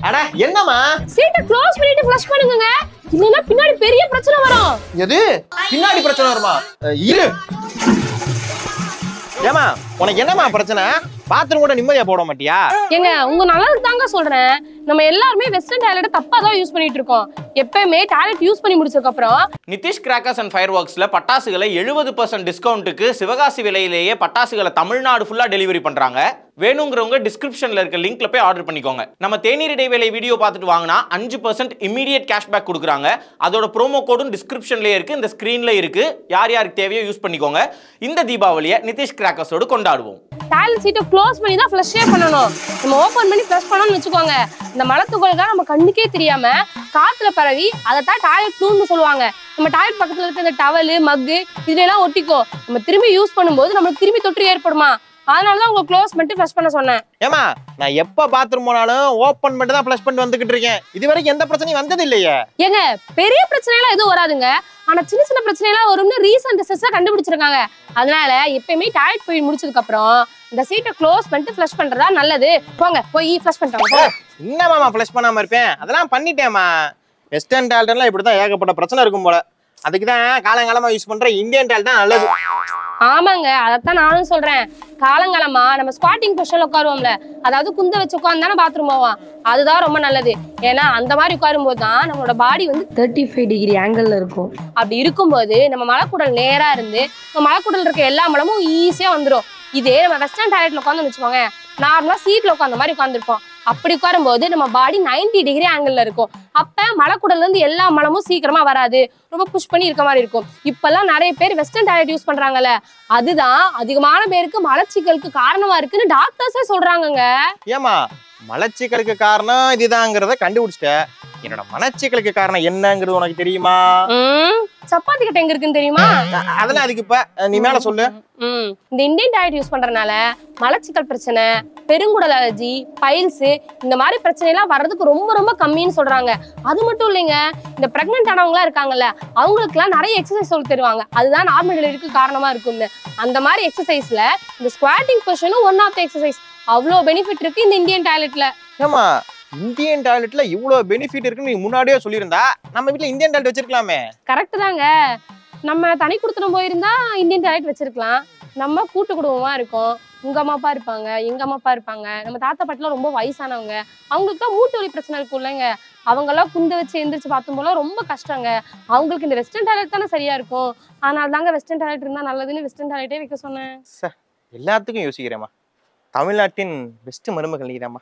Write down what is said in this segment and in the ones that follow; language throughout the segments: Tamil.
அட என்னம்மா சீட்டை க்ளோஸ் பண்ணிட்டு ஃப்ளஷ் பண்ணுங்க இல்லைன்னா பின்னாடி பெரிய பிரச்சனை வரும் எது பின்னாடி பிரச்சனை வருமா அஹ், இரு ஏமா உனக்கு என்னம்மா பிரச்சனை பாத்ரூம் கூட நிம்மதியா போட மாட்டியா ஏங்க உங்க நல்லதுக்கு தாங்க சொல்றேன் நம்ம எல்லாருமே வெஸ்டர்ன் டாய்லெட் தப்பா தான் யூஸ் பண்ணிட்டு இருக்கோம் எப்பயுமே டாய்லெட் யூஸ் பண்ணி முடிச்சதுக்கு அப்புறம் நிதிஷ் கிராக்கர்ஸ் அண்ட் ஃபயர் ஒர்க்ஸில் பட்டாசுகளை எழுபது பர்சன்ட் டிஸ்கவுண்ட்டுக்கு சிவகாசி விலையிலேயே பட்டாசுகளை தமிழ்நாடு ஃபுல்லாக டெலிவரி பண்ணுறாங்க வேணுங்கிறவங்க டிஸ்கிரிப்ஷனில் இருக்க லிங்க்ல போய் ஆர்டர் பண்ணிக்கோங்க நம்ம தேநீர் இடைவேளை வீடியோ பார்த்துட்டு வாங்கினா அஞ்சு பர்சன்ட் இமீடியட் கேஷ்பேக் கொடுக்குறாங்க அதோட ப்ரோமோ கோடும் டிஸ்கிரிப்ஷன்லேயே இருக்குது இந்த ஸ்க்ரீனில் இருக்குது யார் யாருக்கு தேவையோ யூஸ் பண்ணிக்கோங்க இந்த தீபாவளியை நிதிஷ் கிராக்கர்ஸோடு கொண்டாடுவோம் டாய்லெட் சீட்டை க்ளோஸ் பண்ணி தான் ஃப்ளஷ்ஷே பண்ணணும் நம்ம ஓப்பன் பண்ணி ஃப்ளஷ் பண்ணோம்னு வச்சுக்கோங்க இந்த மலத்துகள்லாம் நம்ம கண்ணுக்கே தெரியாம காத்துல பரவி அதை தான் டாய்லெட் டூன்னு சொல்லுவாங்க நம்ம டாய்லெட் பக்கத்துல இருக்க இந்த டவலு மக்கு இதுல எல்லாம் ஒட்டிக்கும் நம்ம திரும்பி யூஸ் பண்ணும்போது நம்மளுக்கு திரும்பி தொற்று ஏற்படுமா அதனால தான் உங்களை க்ளோஸ் பண்ணிட்டு ஃப்ளஷ் பண்ண சொன்னேன் ஏமா நான் எப்ப பாத்ரூம் போனாலும் ஓபன் பண்ணிட்டு தான் ஃப்ளஷ் பண்ணிட்டு வந்துகிட்டு இருக்கேன் இது வரைக்கும் எந்த பிரச்சனையும் வந்தது இல்லையே ஏங்க பெரிய பிரச்சனைலாம் எதுவும் வராதுங்க ஆனா சின்ன சின்ன பிரச்சனைலாம் வரும்னு ரீசன்ட் ரிசர்ச்ல கண்டுபிடிச்சிருக்காங்க அதனால எப்பயுமே டாய்லெட் போய் முடிச்சதுக்கு அப்புறம் இந்த சீட்டை க்ளோஸ் பண்ணிட்டு ஃப்ளஷ் பண்றதா நல்லது போங்க போய் ஃப்ளஷ் பண்ணிட்டாங்க போங்க என்னமாமா ஃப்ளஷ் பண்ணாம இருப்பேன் அதெல்லாம் பண்ணிட்டேம்மா வெஸ்டர்ன் டால்டெல்லாம் இப்படிதான் ஏகப்பட்ட பிரச்சனை இருக்கும் போல அதுக்கு தான் காலங்காலமா யூஸ் பண்ற இந்தியன் டால் தான் நல்லது ஆமாங்க அதைத்தான் நானும் சொல்றேன் காலங்காலமா நம்ம ஸ்குவாட்டிங் பொசிஷன்ல உட்காருவோம்ல அதாவது குந்த வச்சு உட்காந்து தானே பாத்ரூம் போவோம் அதுதான் ரொம்ப நல்லது ஏன்னா அந்த மாதிரி உட்காரும்போது தான் நம்மளோட பாடி வந்து தேர்ட்டி ஃபைவ் டிகிரி ஆங்கிள் இருக்கும் அப்படி இருக்கும்போது நம்ம மலைக்குடல் நேரா இருந்து நம்ம மலைக்குடல் இருக்க எல்லா மலமும் ஈஸியா வந்துடும் இதே நம்ம வெஸ்டர்ன் டாய்லெட்ல உட்காந்து வச்சுக்கோங்க நார்மலா சீட்ல உட்காந்த மாதிரி உட்காந்துருப்போம் அப்படி உட்காரும்போது நம்ம பாடி 90 டிகிரி ஆங்கிள் இருக்கும் அப்ப மலைக்குடல்ல இருந்து எல்லா மலமும் சீக்கிரமா வராது ரொம்ப புஷ் பண்ணி இருக்க மாதிரி இருக்கும் இப்பெல்லாம் நிறைய பேர் வெஸ்டர்ன் டாய்லெட் யூஸ் பண்றாங்கல்ல அதுதான் அதிகமான பேருக்கு மலச்சிக்கலுக்கு காரணமா இருக்குன்னு டாக்டர்ஸே சொல்றாங்கங்க ஏமா மலச்சிக்கலுக்கு காரணம் இதுதாங்கிறத கண்டுபிடிச்சிட்ட என்னோட மலச்சிக்கலுக்கு காரணம் என்னங்கிறது உனக்கு தெரியுமா ம், சப்பாத்தி கட்டை எங்க இருக்குன்னு தெரியுமா அ- அதெல்லாம் அதுக்கு இப்ப அஹ், நீ மேல சொல்லு ம் இந்த இந்தியன் டயட் யூஸ் பண்றதுனால மலச்சிக்கல் பிரச்சனை பெருங்குடல் அலர்ஜி பைல்ஸ் இந்த மாதிரி பிரச்சனை எல்லாம் வர்றதுக்கு ரொம்ப ரொம்ப கம்மின்னு சொல்றாங்க அது மட்டும் இல்லைங்க இந்த பிரெக்னென்ட் ஆனவங்களா இருக்காங்கல்ல அவங்களுக்குலாம் நிறைய எக்ஸசைஸ் சொல்லி தருவாங்க அதுதான் நார்மல் டெலிவரிக்கு காரணமா இருக்கும்னு அந்த மாதிரி எக்ஸசைஸ்ல இந்த ஸ்குவாட்டிங் பொசிஷனும் ஒன் ஆஃப் த எக்ஸசைஸ் அவ்வளோ பெனிஃபிட் இருக்கு இந்த இந்தியன் டாய்லெட்ல ஏமா இந்தியன் டாய்லெட்ல இவ்வளவு பெனிஃபிட் இருக்குன்னு நீ முன்னாடியே சொல்லியிருந்தா நம்ம வீட்ல இந்தியன் டாய்லெட் வச்சிருக்கலாமே கரெக்ட் தாங்க நம்ம தனி கொடுத்துனம் போயிருந்தா இந்தியன் டாய்லெட் வச்சிருக்கலாம் நம்ம கூட்டு குடும்பமா இருக்கோம் உங்க அம்மா அப்பா இருப்பாங்க எங்க அம்மா அப்பா இருப்பாங்க நம்ம தாத்தா பாட்டிலாம் ரொம்ப வயசானவங்க அவங்களுக்கு தான் மூட்டு வலி பிரச்சனை இருக்கும் இல்லைங்க அவங்கெல்லாம் குந்து வச்சு எந்திரிச்சு பார்த்தும் போல ரொம்ப கஷ்டங்க அவங்களுக்கு இந்த வெஸ்டர்ன் டாய்லெட் தானே சரியா இருக்கும் அதனால தாங்க வெஸ்டர்ன் டாய்லெட் இருந்தா நல்லதுன்னு வெஸ்டர்ன் டாய்லெட்டே வைக்க சொன்னேன் எல்லாத்துக்கும் யோசிக்கிறேம்மா தமிழ்நாட்டின் பெஸ்ட் மருமகள் நீதாம்மா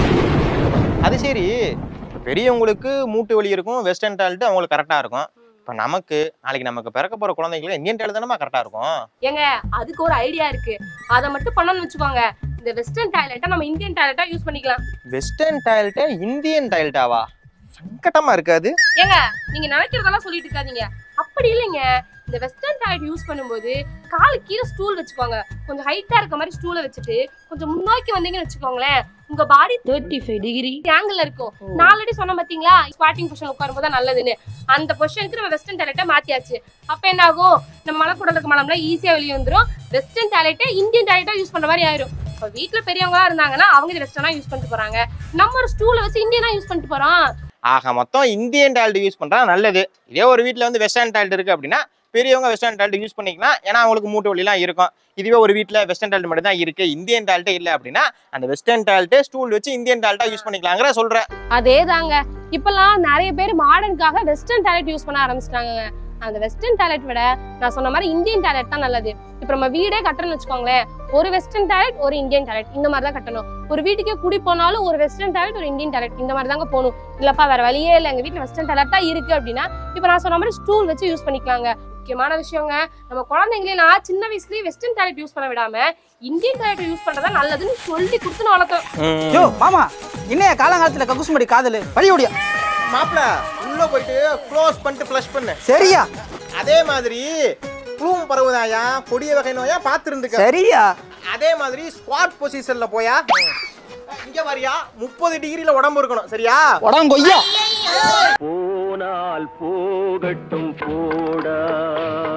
அது சரி இப்ப பெரியவங்களுக்கு மூட்டு வலி இருக்கும் வெஸ்டர்ன் டாய்லெட் அவங்களுக்கு கரெக்டா இருக்கும் இப்ப நமக்கு நாளைக்கு நமக்கு பிறக்க போற குழந்தைங்களுக்கு இந்தியன் டாய்லெட் தானே கரெக்டா இருக்கும் ஏங்க அதுக்கு ஒரு ஐடியா இருக்கு அதை மட்டும் பண்ணணும்னு வச்சுக்கோங்க இந்த வெஸ்டர்ன் டாய்லெட்டை நம்ம இந்தியன் டாய்லெட்டா யூஸ் பண்ணிக்கலாம் வெஸ்டர்ன் டாய்லெட்டை இந்தியன் டாய்லெட்டாவா சங்கடமா இருக்காது ஏங்க நீங்க நினைக்கிறதெல்லாம் சொல்லிட்டு இருக்காதீங்க அப்படி இல்லைங்க இந்த வெஸ்டர்ன் டாய்லெட் யூஸ் பண்ணும்போது காலு கீழே ஸ்டூல் வச்சுக்கோங்க கொஞ்சம் ஹைட்டா இருக்க மாதிரி ஸ்டூலை வச்சுட்டு கொஞ்சம் முன்னோக்கி வந்தீங்கன்னு வச்சுக்கோங்களேன் உங்க body thirty five degree angle இருக்கும் நான் ஆல்ரெடி சொன்ன பாத்தீங்களா ஸ்குவாட்டிங் பொசிஷன் உட்காரும்போது தான் நல்லதுன்னு அந்த பொசிஷனுக்கு நம்ம வெஸ்டர்ன் டாய்லெட்டை மாத்தியாச்சு அப்ப என்ன ஆகும் நம்ம மலக்குடலுக்கு மலம்லாம் ஈஸியா வெளியே வந்துரும் வெஸ்டர்ன் டாய்லெட்டை இந்தியன் டாய்லெட்டா யூஸ் பண்ற மாதிரி ஆயிரும் இப்போ வீட்ல பெரியவங்களா இருந்தாங்கன்னா அவங்க இது வெஸ்டர்னா யூஸ் பண்ணிட்டு போறாங்க நம்ம ஒரு ஸ்டூலை வச்சு இந்தியனா யூஸ் பண்ணிட்டு போறோம் ஆக மொத்தம் இந்தியன் டாய்லெட் யூஸ் பண்றா நல்லது இதே ஒரு வீட்ல வந்து வெஸ்டர்ன் டாய்லெட் இருக்கு அப்படின்னா பெரியவங்க வெஸ்டர்ன் டாய்லெட் யூஸ் பண்ணிக்கலாம் ஏன்னா அவங்களுக்கு மூட்டு வலிலாம் இருக்கும் இதுவே ஒரு வீட்ல வெஸ்டர்ன் டாய்லெட் மட்டும் தான் இருக்கு இந்தியன் டாய்லெட்டே இல்லை அப்படின்னா அந்த வெஸ்டர்ன் டாய்லெட்டே ஸ்டூல் வச்சு இந்தியன் டாய்லெட்டா யூஸ் பண்ணிக்கலாங்கிற சொல்றேன் அதே தாங்க இப்பெல்லாம் நிறைய பேர் மாடர்னுக்காக வெஸ்டர்ன் டாய்லெட் யூஸ் பண்ண ஆரம்பிச்சிட்டாங்க அந்த வெஸ்டர்ன் டாய்லெட் விட நான் சொன்ன மாதிரி இந்தியன் டாய்லெட் தான் நல்லது இப்போ நம்ம வீடே கட்டணும்னு வச்சுக்கோங்களேன் ஒரு வெஸ்டர்ன் டாய்லெட் ஒரு இந்தியன் டாய்லெட் இந்த மாதிரி தான் கட்டணும் ஒரு வீட்டுக்கே குடி போனாலும் ஒரு வெஸ்டர்ன் டாய்லெட் ஒரு இந்தியன் டாய்லெட் இந்த மாதிரி தாங்க போகணும் இல்லப்பா வேற வழியே இல்லை எங்க வீட்டுல வெஸ்டர்ன் டாய்லெட் தான் இருக்கு அப்படின்னா இப்போ நான் சொன்ன மாதிரி ஸ்டூல் வச்சு யூஸ் பண்ணிக்கலாங்க முக்கியமான விஷயங்க நம்ம குழந்தைங்களே நான் சின்ன வயசுலயே வெஸ்டர்ன் டாய்லெட் யூஸ் பண்ண விடாம இந்தியன் டாய்லெட் யூஸ் பண்றதா நல்லதுன்னு சொல்லி கொடுத்து நான் வளர்த்தேன் யோ மாமா என்னைய காலங்காலத்துல கக்குசுமடி காதலு வழி ஓடியா மாப்பிள உள்ள போயிட்டு க்ளோஸ் பண்ணிட்டு ஃப்ளஷ் பண்ணு சரியா அதே மாதிரி ப்ளூம் பரவுதாயா கொடிய வகை நோயா பார்த்துருந்துக்க சரியா அதே மாதிரி ஸ்குவாட் பொசிஷன்ல போயா இங்க வரியா முப்பது டிகிரில உடம்பு இருக்கணும் சரியா உடம்பு கொய்யா போனால் போகட்டும் போடா